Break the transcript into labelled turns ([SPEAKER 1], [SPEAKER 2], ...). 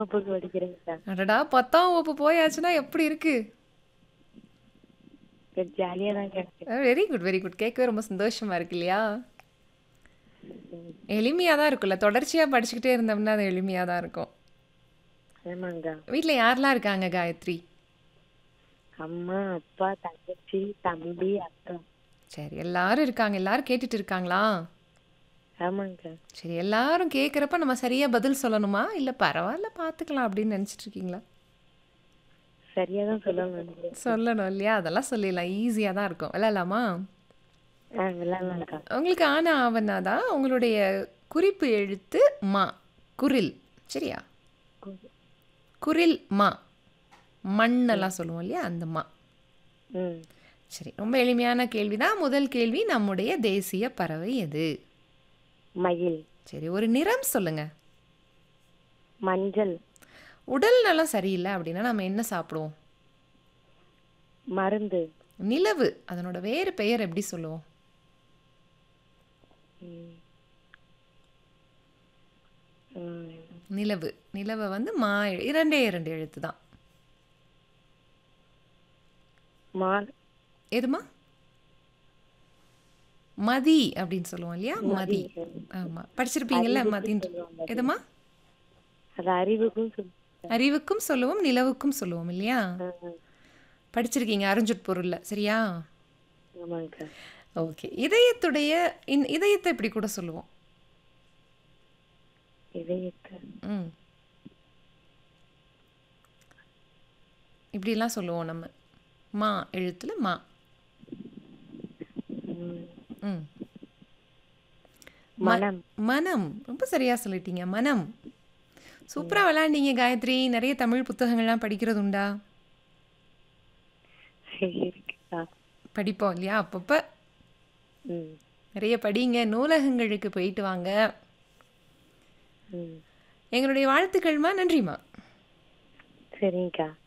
[SPEAKER 1] வகுப்பு படிக்கிறேன்க்கா
[SPEAKER 2] அடடா பத்தாம் வகுப்பு போயாச்சுன்னா எப்படி இருக்கு
[SPEAKER 1] ஜாலியாக தான் கிடைக்கும்
[SPEAKER 2] வெரி குட் வெரி குட் கேட்கவே ரொம்ப சந்தோஷமா இருக்கு இல்லையா எளிமையாக தான் இருக்கும்ல தொடர்ச்சியாக படிச்சுக்கிட்டே இருந்தோம்னா அது எளிமையாக தான் இருக்கும்
[SPEAKER 1] ஆமாங்கக்கா
[SPEAKER 2] வீட்டில் யாரெல்லாம் இருக்காங்க காயத்ரி
[SPEAKER 1] அம்மா அப்பா தங்கச்சி தம்பி அக்கா
[SPEAKER 2] சரி எல்லாரும் இருக்காங்க எல்லாரும் கேட்டுட்டு இருக்காங்களா
[SPEAKER 1] ஆமாங்கக்கா
[SPEAKER 2] சரி எல்லாரும் கேட்குறப்ப நம்ம சரியாக பதில் சொல்லணுமா இல்லை பரவாயில்ல பார்த்துக்கலாம் அப்படின்னு நினச்சிட்டு இருக்கீங்களா
[SPEAKER 1] சரியாக தான் சொல்லணும்னு நினைக்கிறேன்
[SPEAKER 2] சொல்லணும் இல்லையா அதெல்லாம் சொல்லிடலாம் ஈஸியாக தான் இருக்கும் விளையாடலாமா
[SPEAKER 1] ஆ விளாட்லாம்க்கா
[SPEAKER 2] உங்களுக்கு ஆன ஆவனா தான் உங்களுடைய குறிப்பு எழுத்து மா குரில் சரியா குரில் மா மண்ணெல்லாம் சொல்லுவோம் இல்லையா அந்த மா
[SPEAKER 1] ம்
[SPEAKER 2] சரி ரொம்ப எளிமையான கேள்வி தான் முதல் கேள்வி நம்முடைய தேசிய பறவை எது
[SPEAKER 1] மயில்
[SPEAKER 2] சரி ஒரு நிறம் சொல்லுங்க
[SPEAKER 1] மஞ்சள்
[SPEAKER 2] உடல் நலம் சரியில்லை அப்படின்னா நம்ம என்ன சாப்பிடுவோம்
[SPEAKER 1] மருந்து
[SPEAKER 2] நிலவு அதனோட வேறு பெயர் எப்படி சொல்லுவோம்
[SPEAKER 1] ம். ம்.
[SPEAKER 2] நிலவு நிலவை வந்து மா எழு- இரண்டே இரண்டு எழுத்து தான்
[SPEAKER 1] மால்
[SPEAKER 2] எதுமா மதி அப்படின்னு சொல்லுவோம் இல்லையா மதி ஆமா படிச்சிருப்பீங்கல்ல மதின்னு எதுமா
[SPEAKER 1] அது அறிவுக்கும் சொல்
[SPEAKER 2] அறிவுக்கும் சொல்லுவோம் நிலவுக்கும் சொல்லுவோம் இல்லையா படிச்சிருக்கீங்க அறிஞ்சுட் பொருள்ல சரியா
[SPEAKER 1] ஆமாங்கக்கா
[SPEAKER 2] ஓகே இதயத்துடைய இன் இதயத்தை இப்படி கூட சொல்லுவோம்
[SPEAKER 1] இதயத்தை
[SPEAKER 2] ம் இப்படிலாம் சொல்லுவோம் நம்ம மா எழுத்துல மா
[SPEAKER 1] ம்.
[SPEAKER 2] ம்
[SPEAKER 1] மனம்
[SPEAKER 2] மனம் ரொம்ப சரியா சொல்லிட்டீங்க மனம் சூப்பரா விளையாண்டீங்க காயத்ரி நிறைய தமிழ் புத்தகங்கள்லாம் படிக்கிறது உண்டா
[SPEAKER 1] இருக்குக்கா
[SPEAKER 2] படிப்போம் இல்லையா அப்பப்போ
[SPEAKER 1] ம்
[SPEAKER 2] நிறைய படிங்க நூலகங்களுக்கு போயிட்டு வாங்க
[SPEAKER 1] ம்
[SPEAKER 2] எங்களுடைய வாழ்த்துக்கள்மா நன்றிம்மா
[SPEAKER 1] சரிங்கக்கா